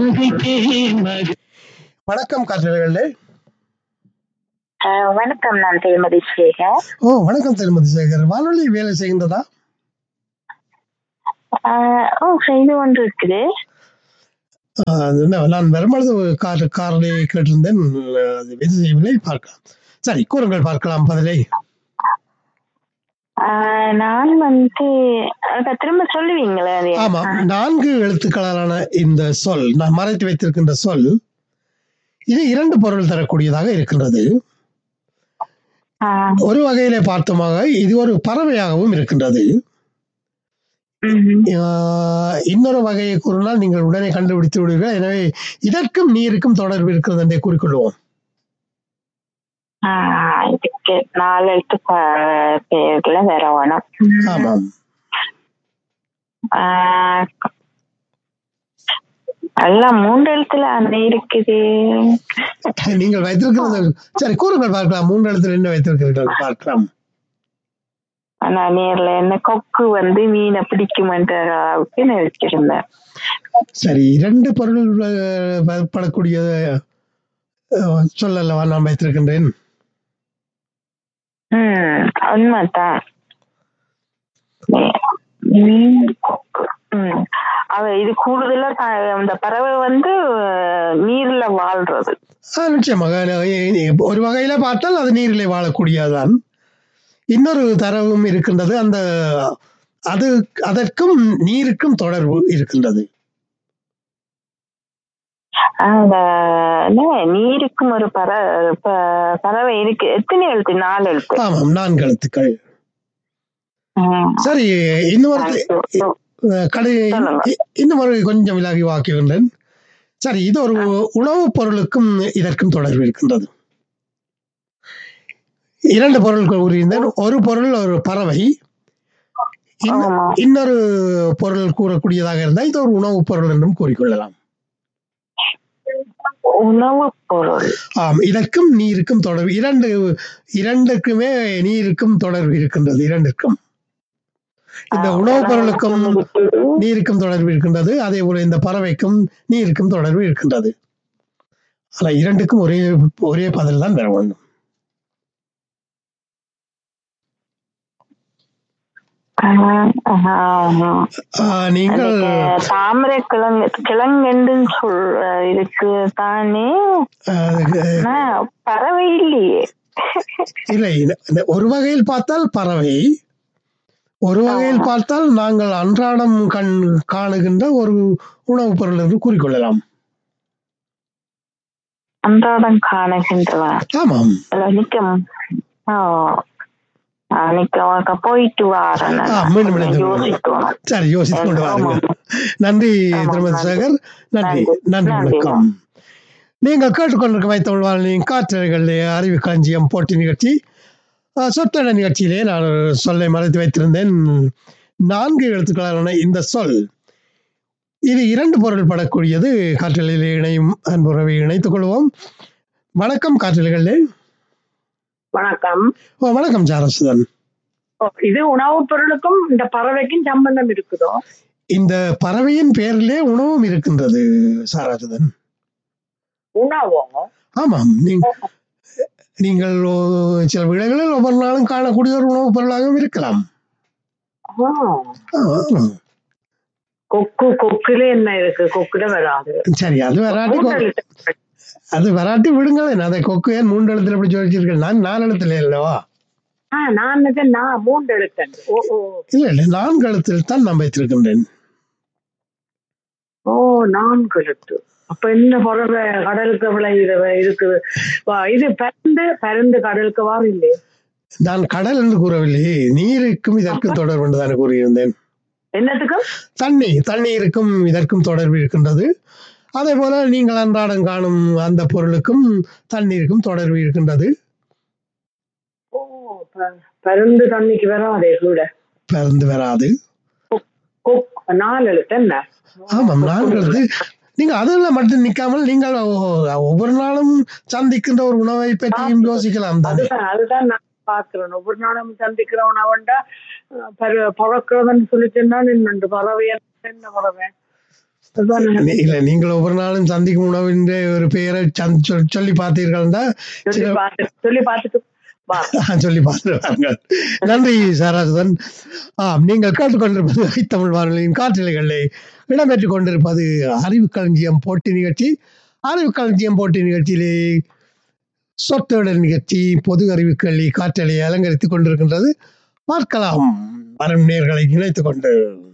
நகைத்தேன் மகள் வணக்கம் காற்றலைகளே ஆஹ் வணக்கம் நான் திருமதி சேகர் ஓ வணக்கம் திருமதி சேகர் வானொலி வேலை செய்கின்றதா ஆஹ் ஓ செய்து கொண்டு இருக்குது ஆஹ் அது என்ன, நான் வரும்பொழுது கார் காரலை கேட்டிருந்தேன் அது வேலை செய்யவில்லை பார்க்கலாம் சரி கூறுங்கள் பார்க்கலாம் பதிலை ஆஹ் நான் வந்து அக்கா, திரும்ப சொல்லுவீங்களா அது? ஆமா நான்கு எழுத்துக்களாலான இந்த சொல் நான் மறைத்து வைத்திருக்கின்ற சொல் இது இரண்டு பொருள் தரக்கூடியதாக இருக்கின்றது ஆஹ் ஒரு வகையிலே பார்த்தோமாக இது ஒரு பறவையாகவும் இருக்கின்றது ம்ஹும். ஆஹ் இன்னொரு வகையை கூறினால் நீங்கள் உடனே கண்டுபிடித்து விடுவீர்கள் எனவே இதற்கும் நீருக்கும் தொடர்பு இருக்கிறது என்றே கூறிக்கொள்வோம் ஆஹ் இதுக்கு நாலு எழுத்து ப- பேர்ல வேற வேணும் ஆமாம் ஆஹ் எல்லாம் மூன்று எழுத்துல அந்த இருக்குது நீங்கள் வைத்திருக்கிறது சரி கூறுங்கள் பார்க்கலாம் மூன்று இடத்துல என்ன வைத்திருக்கிறீர்கள் பார்க்கலாம் ஆனா நேர்ல என்ன கொக்கு வந்து மீனை பிடிக்குமென்ற அளவுக்கு நான் வச்சிருந்தேன் சரி இரண்டு பொருள் அஹ், பயன்படக்கூடிய அஹ், சொல் அல்லவா நான் வைத்திருக்கின்றேன் ம் உண்மைதான் மீன் கொக்கு ம் அவ இது கூடுதலா த- அந்த பறவை வந்து அஹ், நீர்ல வாழ்றது ஆ, நிச்சயமாக அஹ், ஒரு வகையில பார்த்தால் அது நீரிலே வாழக்கூடியதுதான் இன்னொரு தரவும் இருக்கின்றது அந்த அது அதற்கும் நீருக்கும் தொடர்பு இருக்கின்றது அந்த என்ன, நீருக்கும் ஒரு பற ப- பறவை இருக்கு எத்தனை எழுத்து நாலு எழுத்து ஆமாம் நான்கு எழுத்துக்கள் ம். சரி இன்னொரு அஹ், கடை சொல்லுங்க. இ- இன்னும் ஒரு கொஞ்சம் விலகி வாக்குகின்றேன் சரி இது ஒரு உணவுப் பொருளுக்கும் இதற்கும் தொடர்பு இருக்கின்றது இரண்டு பொருட்கள் கூறியிருந்தேன் ஒரு பொருள் ஒரு பறவை இன்ன- ஆமா. இன்னொரு பொருள் கூறக்கூடியதாக இருந்தால் இது ஒரு உணவுப் பொருள் என்றும் கூறிக்கொள்ளலாம் உணவு பொருள் ஆம் இதற்கும் நீருக்கும் தொடர்பு இரண்டு இரண்டுக்குமே நீருக்கும் தொடர்பு இருக்கின்றது இரண்டுக்கும் இந்த உணவுப் பொருளுக்கும் நீருக்கும் தொடர்பு இருக்கின்றது அதே போல இந்த பறவைக்கும் நீருக்கும் தொடர்பு இருக்கின்றது ஆனா இரண்டுக்கும் ஒரே ஒரே பதில் தான் பெற வேண்டும் ஆஹ் ஆஹ் ஆஹ் நீங்கள் அதுக்கு தாமரை கிழங்கு கிழங்கெண்டுன்னு சொல் இருக்கு தானே ஆஹ் ஆனா பறவை இல்லையே இல்லை இந்த- இந்த ஒரு வகையில் பார்த்தால் பறவை ஒரு வகையில் பார்த்தால் நாங்கள் அன்றாடம் கண் காணுகின்ற ஒரு உணவுப் பொருள் என்று கூறிக்கொள்ளலாம் அன்றாடம் காணுகின்றவன் ஆமாம் அதுல நிக்கம் ஓ நிக்க போயிட்டு வாரேன் ஆ, மீண்டும் மீண்டும் யோசிக்கணும் சரி யோசித்துக் கொண்டு வாருங்கள் ஆமாம். நன்றி ஆமாம், திருமதி நன்றி. சேகர் நன்றி நன்றி. நன்றி நன்றி. வணக்கம் நீங்கள் கேட்டுக்கொண்டிருக்க வைத்தவள் வாழ்நிலையின் காற்றலைகளிலே அறிவு களஞ்சியம் போட்டி நிகழ்ச்சி அஹ், சொற்றொடை நிகழ்ச்சியிலே நான் ஒரு சொல்லை மறைத்து வைத்திருந்தேன் நான்கு எழுத்துக்களான இந்த சொல் இது இரண்டு பொருள் படக்கூடியது காற்றலையிலே இணையும் அன்புறவை இணைத்துக் கொள்வோம் வணக்கம் காற்றலைகளே வணக்கம் ஓ வணக்கம் சாரசுதன் ஓ, இது உணவுப் பொருளுக்கும் இந்த பறவைக்கும் சம்பந்தம் இருக்குதோ இந்த பறவையின் பெயரிலே உணவும் இருக்கின்றது சாராசுதன் உணவோ ஆமாம் நீங்க நீங்கள் ஓ- சில விடைகளில் ஒவ்வொரு நாளும் காணக்கூடிய ஒரு உணவுப் பொருளாகவும் இருக்கலாம் ஆ, ஆ, கொக்கு கொக்குல என்ன இருக்கு கொக்குல வராது சரி அது வராட்டி கொ- மூன்றெழுத்து. அது வராட்டி விடுங்களேன் அதை கொக்கு ஏன் மூன்று எழுத்துல இப்படி சொல்லிச்சிருக்கேன் நான் நாலு எழுத்துல இல்லவா ஆ, நான் நினைச்சேன், நான் மூன்று எழுத்தன் ஓ ஓ இல்ல இல்ல நான்கு எழுத்தில் தான் நான் வைத்திருக்கின்றேன் ஓ நான்கு எழுத்து அப்ப என்ன பறவை கடலுக்கு விளையுது இருக்குது வா, இது பருந்து பருந்து கடலுக்கு வாரம் இல்லையே நான் கடல் என்று கூறவில்லையே நீருக்கும் இதற்கும் தொடர்பு என்று தானே கூறியிருந்தேன் என்னத்துக்கும் தண்ணி தண்ணீருக்கும் இதற்கும் தொடர்பு இருக்கின்றது அதே போல நீங்கள் அன்றாடம் காணும் அந்த பொருளுக்கும் தண்ணீருக்கும் தொடர்பு இருக்கின்றது ஓ ப- பருந்து தண்ணிக்கு வராதே கூட பிறந்து வராது கொக் நாலு எழுத்து என்ன ஆமாம் நான்கு நீங்க அதில் மட்டும் நிக்காமல் நீங்கள் ஒ- ஒவ்வொரு நாளும் சந்திக்கின்ற ஒரு உணவை பற்றியும் யோசிக்கலாம் தானே அதுதான் அதுதான் நான் பாக்குறேன் ஒவ்வொரு நாளும் சந்திக்கிற உணவுண்டா பறக்கிறதுன்னு சொல்லிச்சுன்னா நின்று பறவை என்ன என்ன பறவை அதுதான் நான் நீ- இல்ல நீங்கள் ஒவ்வொரு நாளும் சந்திக்கும் உணவின் ஒரு பெயரை சந்த் சொல்- சொல்லி பார்த்தீர்கள்னா சொல்லி சில- பார்த்து சொல்லி பார்த்துட்டு வா சொல்லி பார்த்துருவாங்க நன்றி சாராசுதன் ஆம் நீங்கள் கேட்டுக்கொண்டிருப்பது தமிழ் வானொலியின் காற்றலைகளிலே இடம்பெற்றுக் கொண்டிருப்பது அறிவு களஞ்சியம் போட்டி நிகழ்ச்சி அறிவு களஞ்சியம் போட்டி நிகழ்ச்சியிலே சொத்தொடர் நிகழ்ச்சி பொது அறிவுக்கல்வி காற்றலை அலங்கரித்துக் கொண்டிருக்கின்றது பார்க்கலாம் வரும் நேர்களை இணைத்துக் கொண்டு